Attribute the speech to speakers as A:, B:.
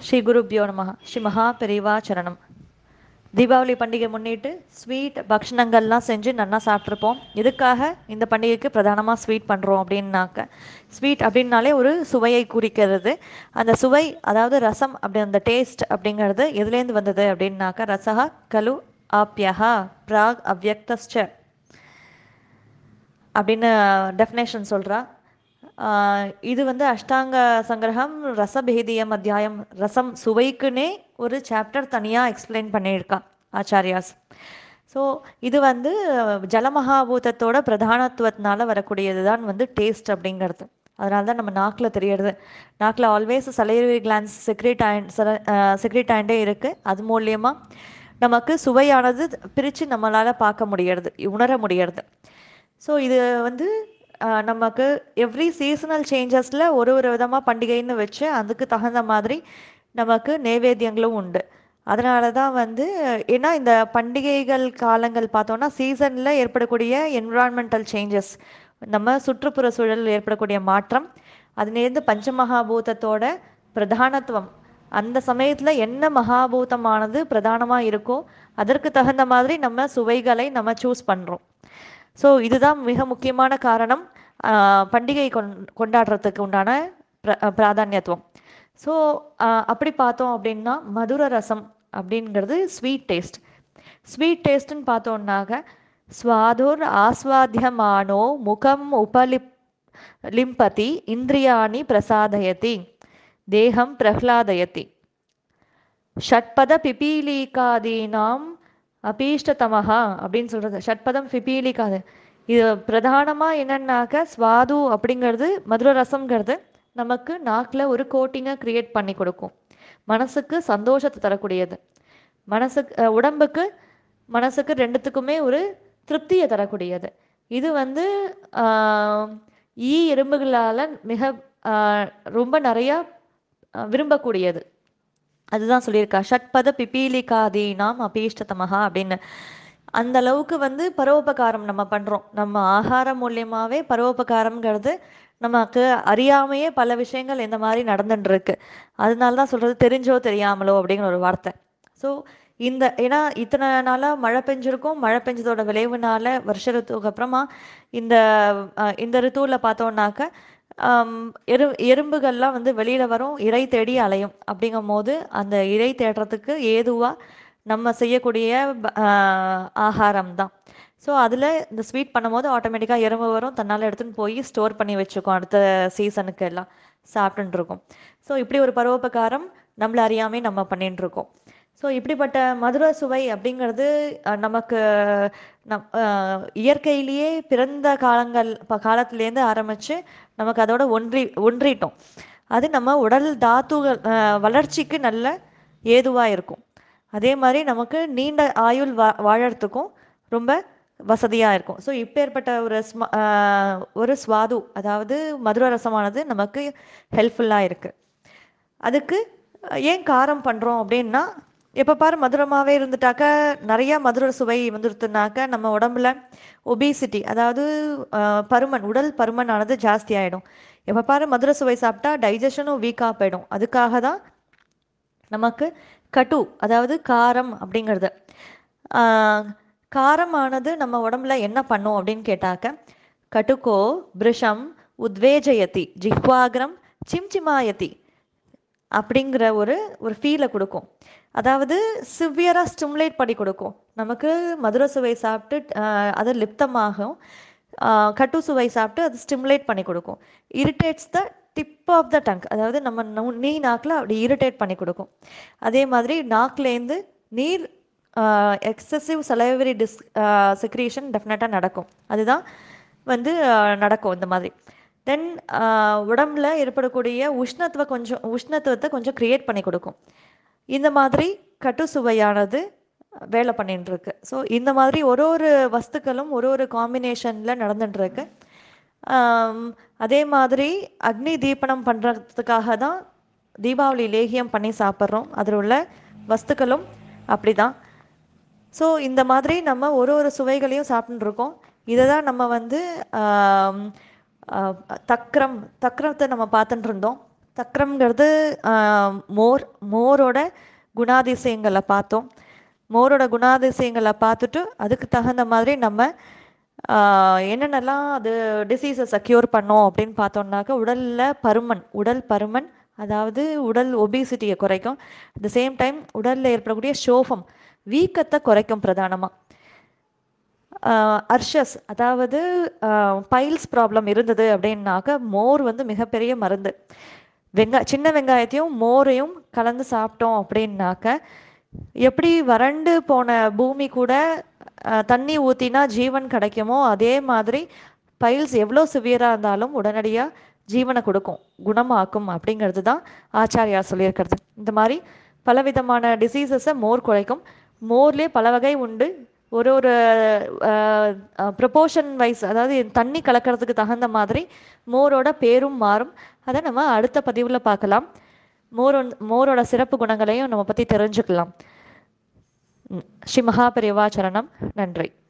A: ஸ்ரீ குருப்யோ நம ஸ்ரீ மகா பெரிவா சரணம் தீபாவளி பண்டிகை முன்னிட்டு ஸ்வீட் பக்ஷணங்கள்லாம் செஞ்சு நல்லா சாப்பிட்ருப்போம் எதுக்காக இந்த பண்டிகைக்கு பிரதானமாக ஸ்வீட் பண்ணுறோம் அப்படின்னாக்க ஸ்வீட் அப்படின்னாலே ஒரு சுவையை குறிக்கிறது அந்த சுவை அதாவது ரசம் அப்படி அந்த டேஸ்ட் அப்படிங்கிறது எதுலேருந்து வந்தது அப்படின்னாக்க ரசகா கலு ஆப்யஹா பிராக் அவ்யக்தஸ்ச அப்படின்னு டெஃபினேஷன் சொல்கிறா இது வந்து அஷ்டாங்க சங்கிரகம் ரசபேதியம் அத்தியாயம் ரசம் சுவைக்குன்னே ஒரு சாப்டர் தனியாக எக்ஸ்பிளைன் பண்ணியிருக்கா ஆச்சாரியாஸ் ஸோ இது வந்து ஜலமகாபூதத்தோட பிரதானத்துவத்தினால வரக்கூடியது தான் வந்து டேஸ்ட் அப்படிங்கிறது அதனால தான் நம்ம நாக்கில் தெரியறது நாக்கில் ஆல்வேஸ் சலைவரி கிளான்ஸ் செக்ரேட் ஆயின் செக்ரேட் ஆயிண்டே இருக்குது அது மூலியமாக நமக்கு சுவையானது பிரித்து நம்மளால் பார்க்க முடியறது உணர முடியறது ஸோ இது வந்து நமக்கு எவ்ரி சீசனல் சேஞ்சஸில் ஒரு ஒரு விதமாக பண்டிகைன்னு வச்சு அதுக்கு தகுந்த மாதிரி நமக்கு நைவேத்தியங்களும் உண்டு அதனால தான் வந்து ஏன்னா இந்த பண்டிகைகள் காலங்கள் பார்த்தோன்னா சீசனில் ஏற்படக்கூடிய என்விரான்மெண்டல் சேஞ்சஸ் நம்ம சுற்றுப்புற சூழலில் ஏற்படக்கூடிய மாற்றம் அதுலேருந்து பஞ்சமகாபூதத்தோட பிரதானத்துவம் அந்த சமயத்தில் என்ன மகாபூதமானது பிரதானமாக இருக்கோ அதற்கு தகுந்த மாதிரி நம்ம சுவைகளை நம்ம சூஸ் பண்ணுறோம் ஸோ இதுதான் மிக முக்கியமான காரணம் பண்டிகை கொண் கொண்டாடுறதுக்கு உண்டான பிர பிராதானியத்துவம் ஸோ அப்படி பார்த்தோம் அப்படின்னா மதுர ரசம் அப்படிங்கிறது ஸ்வீட் டேஸ்ட் ஸ்வீட் டேஸ்ட்டுன்னு பார்த்தோன்னாக்க ஸ்வாதுர் ஆஸ்வாத்தியமானோ முகம் உபலிப் லிம்பதி இந்திரியாணி பிரசாதயதி தேகம் பிரஹ்லாதயதி ஷட்பத பிபீலிகாதீனாம் அபீஷ்டதமஹா அப்படின்னு சொல்கிறது ஷட்பதம் பிபீலிகாது இது பிரதானமாக என்னன்னாக்க ஸ்வாது அப்படிங்கிறது மதுர ரசம்ங்கிறது நமக்கு நாக்கில் ஒரு கோட்டிங்கை க்ரியேட் பண்ணி கொடுக்கும் மனசுக்கு சந்தோஷத்தை தரக்கூடியது மனசுக்கு உடம்புக்கு மனசுக்கு ரெண்டுத்துக்குமே ஒரு திருப்தியை தரக்கூடியது இது வந்து ஈ எறும்புகளால் மிக ரொம்ப நிறையா விரும்பக்கூடியது அதுதான் சொல்லியிருக்கா ஷட்பத பிபீலிகாதீனாம் அபீஷ்டதமஹா அப்படின்னு அந்த அளவுக்கு வந்து பரோபகாரம் நம்ம பண்ணுறோம் நம்ம ஆகாரம் மூலியமாகவே பரோபகாரம்ங்கிறது நமக்கு அறியாமையே பல விஷயங்கள் இந்த மாதிரி நடந்துட்டுருக்கு அதனால தான் சொல்கிறது தெரிஞ்சோ தெரியாமலோ அப்படிங்கிற ஒரு வார்த்தை ஸோ இந்த ஏன்னா இத்தனை நாளாக மழை பெஞ்சிருக்கும் மழை பெஞ்சதோட விளைவுனால வருஷ ரித்துக்கு அப்புறமா இந்த இந்த ரித்துவில் பார்த்தோன்னாக்க எறு எறும்புகள்லாம் வந்து வெளியில் வரும் இறை தேடி அலையும் அப்படிங்கும் போது அந்த இறை தேடுறதுக்கு ஏதுவாக நம்ம செய்யக்கூடிய ஆகாரம் தான் ஸோ அதில் இந்த ஸ்வீட் பண்ணும்போது ஆட்டோமேட்டிக்காக எறும்பு வரும் தன்னால் எடுத்துன்னு போய் ஸ்டோர் பண்ணி வச்சுக்கோம் அடுத்த சீசனுக்கு எல்லாம் சாப்பிட்டுன்னு இருக்கோம் ஸோ இப்படி ஒரு பரோபகாரம் நம்மளை அறியாமே நம்ம பண்ணிட்டு இருக்கோம் ஸோ இப்படிப்பட்ட மதுர சுவை அப்படிங்கிறது நமக்கு நம் இயற்கையிலேயே பிறந்த காலங்கள் இப்போ காலத்துலேருந்து ஆரம்பித்து நமக்கு அதோட ஒன்றி ஒன்றிட்டோம் அது நம்ம உடல் தாத்துகள் வளர்ச்சிக்கு நல்ல ஏதுவாக இருக்கும் அதே மாதிரி நமக்கு நீண்ட ஆயுள் வா வாழறதுக்கும் ரொம்ப வசதியாக இருக்கும் ஸோ இப்போ ஏற்பட்ட ஒரு ஸ்ம ஒரு சுவாது அதாவது மதுர ரசமானது நமக்கு ஹெல்ப்ஃபுல்லாக இருக்குது அதுக்கு ஏன் காரம் பண்ணுறோம் அப்படின்னா எப்போ பாரு மதுரமாகவே இருந்துட்டாக்க நிறையா மதுர சுவை வந்துருத்துனாக்க நம்ம உடம்புல ஒபிசிட்டி அதாவது பருமன் உடல் பருமன் ஆனது ஜாஸ்தி ஆகிடும் எப்போ பாரு மதுர சுவை சாப்பிட்டா டைஜஷனும் வீக்காக போயிடும் அதுக்காக தான் நமக்கு கட்டு அதாவது காரம் அப்படிங்கிறது காரமானது நம்ம உடம்புல என்ன பண்ணும் அப்படின்னு கேட்டாக்க கட்டுக்கோ பிருஷம் உத்வேஜயதி ஜிஹ்வாகிரம் சிம்சிமாயதி அப்படிங்கிற ஒரு ஒரு ஃபீலை கொடுக்கும் அதாவது சிவியராக ஸ்டிமுலேட் பண்ணி கொடுக்கும் நமக்கு மதுர சுவை சாப்பிட்டு அது லிப்தமாகும் கட்டு சுவை சாப்பிட்டு அது ஸ்டிமுலேட் பண்ணி கொடுக்கும் irritates the tip of the tongue அதாவது நம்ம நீ நாக்கில் அப்படி இரிட்டேட் பண்ணி கொடுக்கும் அதே மாதிரி நாக்கிலேருந்து நீர் எக்ஸசிவ் சலைவரி டிஸ் செக்ரீஷன் டெஃபினட்டாக நடக்கும் அதுதான் வந்து நடக்கும் இந்த மாதிரி தென் உடம்புல ஏற்படக்கூடிய உஷ்ணத்துவ கொஞ்சம் உஷ்ணத்துவத்தை கொஞ்சம் க்ரியேட் பண்ணி கொடுக்கும் இந்த மாதிரி கட்டு சுவையானது வேலை பண்ணிட்டு இருக்கு ஸோ இந்த மாதிரி ஒரு ஒரு வஸ்துக்களும் ஒரு ஒரு காம்பினேஷனில் நடந்துட்டுருக்கு அதே மாதிரி அக்னி தீபனம் பண்ணுறதுக்காக தான் தீபாவளி லேகியம் பண்ணி சாப்பிட்றோம் அதில் உள்ள வஸ்துக்களும் அப்படி தான் ஸோ இந்த மாதிரி நம்ம ஒரு ஒரு சுவைகளையும் சாப்பிட்டுருக்கோம் இதை தான் நம்ம வந்து தக்கரம் தக்கரத்தை நம்ம பார்த்துட்டு இருந்தோம் தக்ரம்ங்கிறது ஆஹ், மோர் மோரோட குணாதிசயங்களை பார்த்தோம் மோரோட குணாதிசயங்களை பார்த்துட்டு அதுக்கு தகுந்த மாதிரி நம்ம ஆஹ், என்னென்னலாம் அது டிசீஸை க்யூர் பண்ணோம் அப்படின்னு பார்த்தோம்னாக்க உடலில் பருமன் உடல் பருமன் அதாவது உடல் ஒபிசிட்டியை குறைக்கும் அட் த சேம் டைம் உடலில் ஏற்படக்கூடிய சோஃபம் வீக்கத்தை குறைக்கும் பிரதானமாக அர்ஷஸ் அதாவது பைல்ஸ் ப்ராப்ளம் இருந்தது அப்படின்னாக்க மோர் வந்து மிகப்பெரிய மருந்து வெங்காய சின்ன வெங்காயத்தையும் மோரையும் கலந்து சாப்பிட்டோம் அப்படின்னாக்க எப்படி வறண்டு போன பூமி கூட அஹ், தண்ணி ஊற்றினா ஜீவன் கிடைக்குமோ அதே மாதிரி பைல்ஸ் எவ்வளோ சிவியராக இருந்தாலும் உடனடியாக ஜீவனை கொடுக்கும் குணமாக்கும் அப்படிங்கிறது தான் ஆச்சாரியார் சொல்லியிருக்கிறது இந்த மாதிரி பலவிதமான டிசீசஸை மோர் குறைக்கும் மோர்லேயே பல வகை உண்டு ஒரு ஒரு ப்ரொபோர்ஷன் வைஸ் அதாவது தண்ணி கலக்கிறதுக்கு தகுந்த மாதிரி மோரோட பேரும் மாறும் அதை நம்ம அடுத்த பதிவில் பார்க்கலாம் மோர் மோரோட சிறப்பு குணங்களையும் நம்ம பற்றி தெரிஞ்சுக்கலாம் ம். ஸ்ரீ மகாபெரிவா சரணம் நன்றி